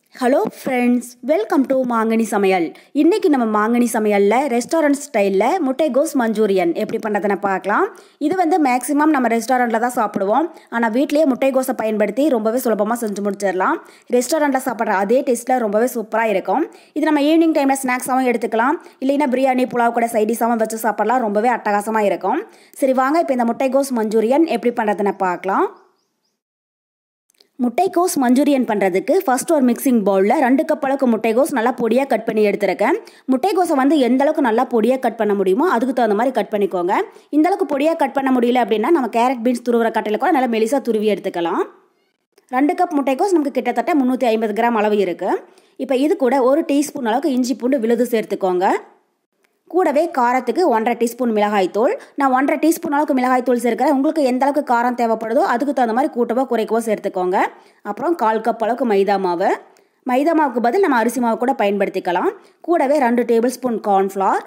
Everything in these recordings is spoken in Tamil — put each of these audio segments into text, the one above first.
ஹலோ ஃப்ரெண்ட்ஸ் வெல்கம் டு மாங்கனி சமையல் இன்றைக்கி நம்ம மாங்கனி சமையலில் ரெஸ்டாரண்ட் ஸ்டைலில் முட்டைகோஸ் மஞ்சூரியன் எப்படி பண்ணுறதுன்னு பார்க்கலாம் இது வந்து மேக்ஸிமம் நம்ம ரெஸ்டாரண்ட்டில் தான் சாப்பிடுவோம் ஆனால் வீட்லேயே முட்டைகோஸை பயன்படுத்தி ரொம்பவே சுலபமாக செஞ்சு முடிச்சிடலாம் ரெஸ்டாரண்ட்டில் சாப்பிட்ற அதே டேஸ்ட்டில் ரொம்பவே சூப்பராக இருக்கும் இது நம்ம ஈவினிங் டைமில் ஸ்நாக்ஸாகவும் எடுத்துக்கலாம் இல்லைன்னா பிரியாணி புலாவ் கூட சைடிஷாகவும் வச்சு சாப்பிட்லாம் ரொம்பவே அட்டகாசமாக இருக்கும் சரி வாங்க இப்போ இந்த முட்டைகோஸ் மஞ்சூரியன் எப்படி பண்ணுறதுன்னு பார்க்கலாம் முட்டைக்கோஸ் மஞ்சூரியன் பண்ணுறதுக்கு ஃபர்ஸ்ட் ஒரு மிக்சிங் பவுலில் ரெண்டு கப் அளவுக்கு முட்டைக்கோஸ் நல்லா பொடியாக கட் பண்ணி எடுத்துருக்கேன் முட்டைக்கோஸை வந்து எந்த அளவுக்கு நல்லா பொடியாக கட் பண்ண முடியுமோ அதுக்கு தகுந்த மாதிரி கட் பண்ணிக்கோங்க இந்த அளவுக்கு பொடியாக கட் பண்ண முடியல அப்படின்னா நம்ம கேரட் பீன்ஸ் துருவுற கட்டையில் கூட நல்லா மெலிசாக துருவி எடுத்துக்கலாம் ரெண்டு கப் முட்டைக்கோஸ் நமக்கு கிட்டத்தட்ட முந்நூற்றி ஐம்பது கிராம் அளவு இருக்குது இப்போ இது கூட ஒரு டீஸ்பூன் அளவுக்கு இஞ்சி பூண்டு விழுது சேர்த்துக்கோங்க கூடவே காரத்துக்கு ஒன்றரை டீஸ்பூன் மிளகாய்த்தூள் நான் ஒன்றரை டீஸ்பூன் அளவுக்கு மிளகாய்த்தூள் சேர்க்கிறேன் உங்களுக்கு எந்த அளவுக்கு காரம் தேவைப்படுதோ அதுக்கு தகுந்த மாதிரி கூட்டவோ குறைக்கவோ சேர்த்துக்கோங்க அப்புறம் கால் கப் அளவுக்கு மைதா மாவு மைதா மாவுக்கு பதில் நம்ம அரிசி மாவு கூட பயன்படுத்திக்கலாம் கூடவே ரெண்டு டேபிள் ஸ்பூன் கார்ன்ஃப்ளவர்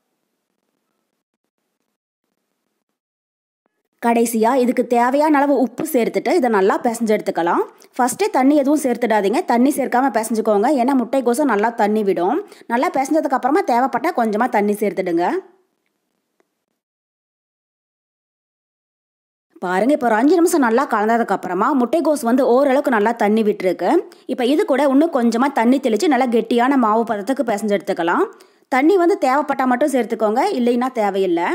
கடைசியாக இதுக்கு தேவையான அளவு உப்பு சேர்த்துட்டு இதை நல்லா பிசைஞ்சு எடுத்துக்கலாம் ஃபஸ்ட்டே தண்ணி எதுவும் சேர்த்துடாதீங்க தண்ணி சேர்க்காமல் பிசைஞ்சுக்கோங்க ஏன்னா முட்டைக்கோசம் நல்லா தண்ணி விடும் நல்லா பிசைஞ்சதுக்கப்புறமா தேவைப்பட்டால் கொஞ்சமாக தண்ணி சேர்த்துடுங்க பாருங்க இப்போ ஒரு அஞ்சு நிமிஷம் நல்லா கலந்ததுக்கப்புறமா முட்டைகோஸ் வந்து ஓரளவுக்கு நல்லா தண்ணி விட்டுருக்கு இப்போ இது கூட இன்னும் கொஞ்சமாக தண்ணி தெளித்து நல்லா கெட்டியான மாவு பதத்துக்கு பிசைஞ்சு எடுத்துக்கலாம் தண்ணி வந்து தேவைப்பட்டால் மட்டும் சேர்த்துக்கோங்க இல்லைன்னா தேவையில்லை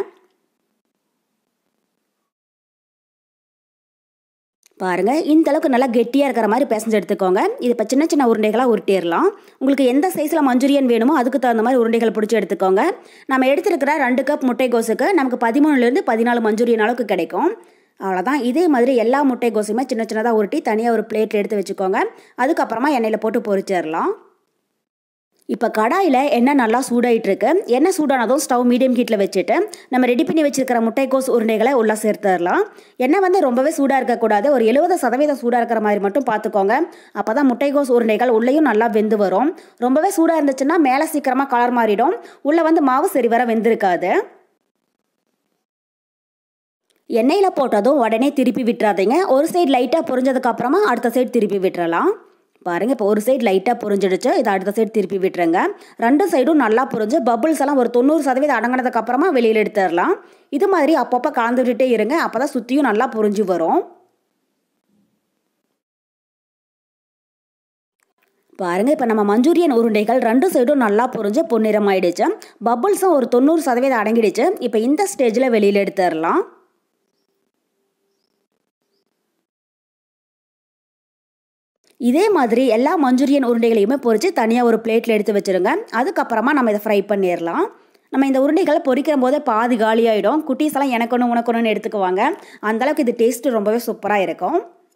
பாருங்கள் இந்த அளவுக்கு நல்லா கெட்டியாக இருக்கிற மாதிரி பிசைஞ்சு எடுத்துக்கோங்க இது இப்போ சின்ன சின்ன உருண்டைகளாக உருட்டிடலாம் உங்களுக்கு எந்த சைஸில் மஞ்சூரியன் வேணுமோ அதுக்கு தகுந்த மாதிரி உருண்டைகள் பிடிச்சி எடுத்துக்கோங்க நம்ம எடுத்துருக்கிற ரெண்டு கப் முட்டைகோஸுக்கு நமக்கு பதிமூணுலேருந்து பதினாலு மஞ்சூரியன் அளவுக்கு கிடைக்கும் அவ்வளோதான் இதே மாதிரி எல்லா முட்டைகோஸுமே சின்ன சின்னதாக உருட்டி தனியாக ஒரு பிளேட்டில் எடுத்து வச்சுக்கோங்க அதுக்கப்புறமா எண்ணெயில் போட்டு பொரிச்சிடலாம் இப்போ கடாயில் எண்ணெய் நல்லா சூடாயிட்டுருக்கு எண்ணெய் சூடானதும் ஸ்டவ் மீடியம் ஹீட்டில் வச்சுட்டு நம்ம ரெடி பண்ணி வச்சுருக்கிற முட்டைக்கோஸ் உருண்டைகளை உள்ளே சேர்த்துடலாம் எண்ணெய் வந்து ரொம்பவே சூடாக இருக்கக்கூடாது ஒரு எழுபது சதவீதம் சூடாக இருக்கிற மாதிரி மட்டும் பார்த்துக்கோங்க அப்போ தான் முட்டைக்கோஸ் உருண்டைகள் உள்ளேயும் நல்லா வெந்து வரும் ரொம்பவே சூடாக இருந்துச்சுன்னா மேலே சீக்கிரமாக கலர் மாறிடும் உள்ளே வந்து மாவு சரி வர வெந்திருக்காது எண்ணெயில் போட்டதும் உடனே திருப்பி விட்டுறாதீங்க ஒரு சைடு லைட்டாக பொரிஞ்சதுக்கு அப்புறமா அடுத்த சைடு திருப்பி விட்டுறலாம் பாருங்கள் இப்போ ஒரு சைடு லைட்டாக புரிஞ்சிடுச்சு இதை அடுத்த சைடு திருப்பி விட்டுருங்க ரெண்டு சைடும் நல்லா புரிஞ்சு பபுள்ஸ் எல்லாம் ஒரு தொண்ணூறு சதவீதம் அடங்கினதுக்கு அப்புறமா வெளியில் எடுத்துடலாம் இது மாதிரி அப்பப்போ கலந்து விட்டுட்டே இருங்க அப்போ தான் சுற்றியும் நல்லா புரிஞ்சு வரும் பாருங்கள் இப்போ நம்ம மஞ்சூரியன் உருண்டைகள் ரெண்டு சைடும் நல்லா புரிஞ்சு பொன்னிறம் ஆயிடுச்சு பபுள்ஸும் ஒரு தொண்ணூறு சதவீதம் அடங்கிடுச்சு இப்போ இந்த ஸ்டேஜில் வெளியில் எடுத்துடலாம் இதே மாதிரி எல்லா மஞ்சூரியன் உருண்டைகளையுமே பொறிச்சு தனியாக ஒரு பிளேட்டில் எடுத்து வச்சுருங்க அதுக்கப்புறமா நம்ம இதை ஃப்ரை பண்ணிடலாம் நம்ம இந்த உருண்டைகளை பொரிக்கிற போதே பாதி காலியாகிடும் குட்டீஸ் எல்லாம் எனக்கு ஒன்று உனக்கு ஒன்றுன்னு எடுத்துக்குவாங்க அந்தளவுக்கு இது டேஸ்ட்டு ரொம்பவே சூப்பராக இருக்கும்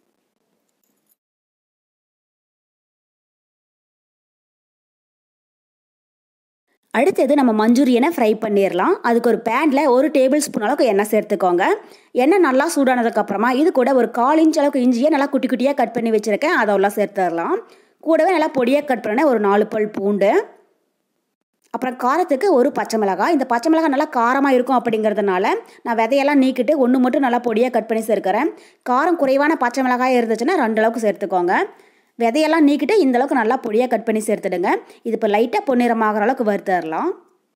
அடுத்தது நம்ம மஞ்சூரியனை ஃப்ரை பண்ணிடலாம் அதுக்கு ஒரு பேனில் ஒரு டேபிள் ஸ்பூன் அளவுக்கு எண்ணெய் சேர்த்துக்கோங்க எண்ணெய் நல்லா சூடானதுக்கப்புறமா இது கூட ஒரு கால் இன்ச் அளவுக்கு இஞ்சியை நல்லா குட்டி குட்டியாக கட் பண்ணி வச்சுருக்கேன் அதெல்லாம் சேர்த்துடலாம் கூடவே நல்லா பொடியாக கட் பண்ண ஒரு நாலு பல் பூண்டு அப்புறம் காரத்துக்கு ஒரு பச்சை மிளகாய் இந்த பச்சை மிளகாய் நல்லா காரமாக இருக்கும் அப்படிங்கிறதுனால நான் விதையெல்லாம் நீக்கிட்டு ஒன்று மட்டும் நல்லா பொடியாக கட் பண்ணி சேர்க்குறேன் காரம் குறைவான பச்சை மிளகாய் இருந்துச்சுன்னா ரெண்டு அளவுக்கு சேர்த்துக்கோங்க விதையெல்லாம் நீக்கிட்டு இந்த அளவுக்கு நல்லா பொடியாக கட் பண்ணி சேர்த்துடுங்க இது இப்போ லைட்டாக பொன்னிறமாகிற அளவுக்கு வறுத்தரலாம்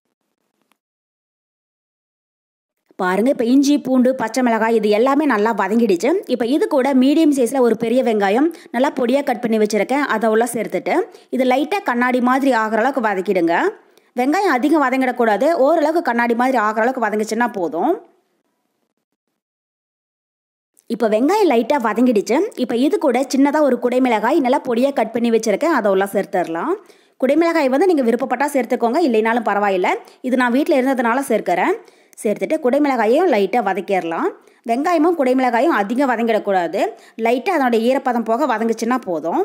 பாருங்கள் இப்போ இஞ்சி பூண்டு பச்சை மிளகாய் இது எல்லாமே நல்லா வதங்கிடுச்சு இப்போ இது கூட மீடியம் சைஸில் ஒரு பெரிய வெங்காயம் நல்லா பொடியாக கட் பண்ணி வச்சுருக்கேன் அதை உள்ள சேர்த்துட்டு இது லைட்டாக கண்ணாடி மாதிரி ஆகிற அளவுக்கு வதக்கிடுங்க வெங்காயம் அதிகம் வதங்கிடக்கூடாது ஓரளவுக்கு கண்ணாடி மாதிரி ஆகிற அளவுக்கு வதங்கிச்சுன்னா போதும் இப்போ வெங்காயம் லைட்டாக வதங்கிடுச்சு இப்போ இது கூட சின்னதாக ஒரு குடைமிளகாய் நல்லா பொடியாக கட் பண்ணி வச்சுருக்கேன் அதை உள்ள சேர்த்துடலாம் குடைமிளகாய் வந்து நீங்கள் விருப்பப்பட்டால் சேர்த்துக்கோங்க இல்லைனாலும் பரவாயில்லை இது நான் வீட்டில் இருந்ததுனால சேர்க்கிறேன் சேர்த்துட்டு குடைமிளகாயையும் லைட்டாக வதக்கிடலாம் வெங்காயமும் குடைமிளகாயும் அதிகம் வதங்கிடக்கூடாது லைட்டாக அதனுடைய ஈரப்பதம் போக வதங்குச்சுன்னா போதும்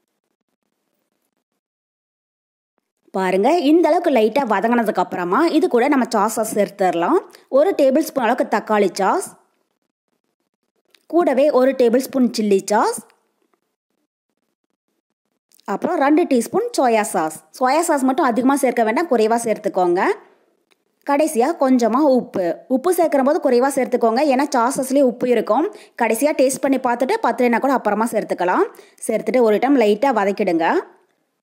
பாருங்கள் இந்த அளவுக்கு லைட்டாக வதங்கினதுக்கு அப்புறமா இது கூட நம்ம சாஸை சேர்த்துடலாம் ஒரு டேபிள் ஸ்பூன் அளவுக்கு தக்காளி சாஸ் கூடவே ஒரு டேபிள் ஸ்பூன் சில்லி சாஸ் அப்புறம் ரெண்டு teaspoon soya sauce soya sauce மட்டும் அதிகமாக சேர்க்க வேண்டாம் குறைவாக சேர்த்துக்கோங்க கடைசியாக கொஞ்சமாக உப்பு உப்பு சேர்க்குற போது குறைவாக சேர்த்துக்கோங்க ஏன்னா சாசஸ்லேயே உப்பு இருக்கும் கடைசியாக டேஸ்ட் பண்ணி பார்த்துட்டு பத்தலைனா கூட அப்புறமா சேர்த்துக்கலாம் சேர்த்துட்டு ஒரு டைம் லைட்டாக வதக்கிடுங்க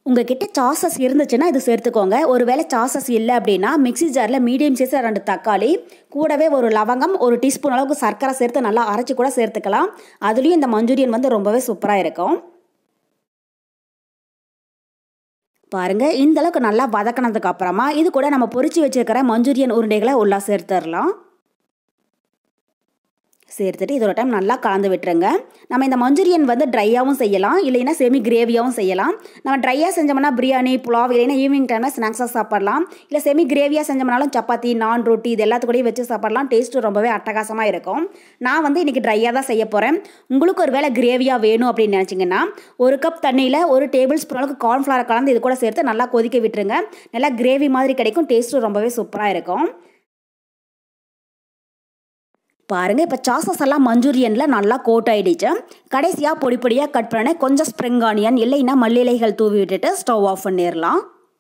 உங்ககிட்ட சாசஸ் இருந்துச்சுன்னா இது சேர்த்துக்கோங்க ஒருவேளை சாசஸ் இல்லை அப்படின்னா மிக்ஸி ஜாரில் மீடியம் சைஸில் ரெண்டு தக்காளி கூடவே ஒரு லவங்கம் ஒரு டீஸ்பூன் அளவுக்கு சர்க்கரை சேர்த்து நல்லா அரைச்சி கூட சேர்த்துக்கலாம் அதுலேயும் இந்த மஞ்சூரியன் வந்து ரொம்பவே சூப்பராக இருக்கும் பாருங்க இந்த அளவுக்கு நல்லா வதக்கினதுக்கு அப்புறமா இது கூட நம்ம பொரிச்சு வச்சிருக்கிற மஞ்சூரியன் உருண்டைகளை உள்ளா சேர்த்துடலாம் சேர்த்துட்டு இதோட டைம் நல்லா கலந்து விட்டுருங்க நம்ம இந்த மஞ்சூரியன் வந்து ட்ரையாகவும் செய்யலாம் இல்லைன்னா செமி கிரேவியாகவும் செய்யலாம் நம்ம ட்ரையாக செஞ்சோம்னா பிரியாணி புலாவ் இல்லைன்னா ஈவினிங் டைமில் ஸ்நாக்ஸாக சாப்பிடலாம் இல்லை செமி கிரேவியாக செஞ்சோம்னாலும் சப்பாத்தி நான் ரொட்டி இது எல்லாத்துக்கூடயும் வச்சு சாப்பிடலாம் டேஸ்ட்டு ரொம்பவே அட்டகாசமாக இருக்கும் நான் வந்து இன்றைக்கி ட்ரையாக தான் செய்ய போகிறேன் உங்களுக்கு ஒரு வேளை கிரேவியாக வேணும் அப்படின்னு நினச்சிங்கன்னா ஒரு கப் தண்ணியில் ஒரு டேபிள் ஸ்பூன் அளவுக்கு கார்ன்ஃப்ளவரை கலந்து இது கூட சேர்த்து நல்லா கொதிக்க விட்டுருங்க நல்லா கிரேவி மாதிரி கிடைக்கும் டேஸ்ட்டும் ரொம்பவே சூப்பராக இருக்கும் பாருங்கள் இப்போ சாசஸ் எல்லாம் மஞ்சூரியனில் நல்லா கோட் ஆகிடுச்சு கடைசியாக பொடி பொடியாக கட் பண்ண கொஞ்சம் ஸ்ப்ரிங் ஆனியன் இல்லைன்னா மல்லிலைகள் தூவி விட்டுட்டு ஸ்டவ் ஆஃப் பண்ணிடலாம்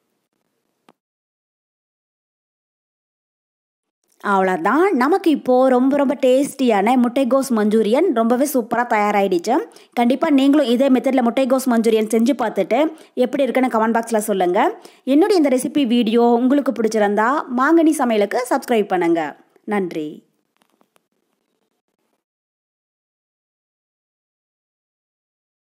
அவ்வளோதான் நமக்கு இப்போது ரொம்ப ரொம்ப டேஸ்டியான முட்டைகோஸ் மஞ்சூரியன் ரொம்பவே சூப்பராக தயாராகிடுச்சு கண்டிப்பாக நீங்களும் இதே மெத்தடில் முட்டைகோஸ் மஞ்சூரியன் செஞ்சு பார்த்துட்டு எப்படி இருக்குன்னு கமெண்ட் பாக்ஸில் சொல்லுங்கள் என்னுடைய இந்த ரெசிபி வீடியோ உங்களுக்கு பிடிச்சிருந்தா மாங்கனி சமையலுக்கு சப்ஸ்கிரைப் பண்ணுங்கள் நன்றி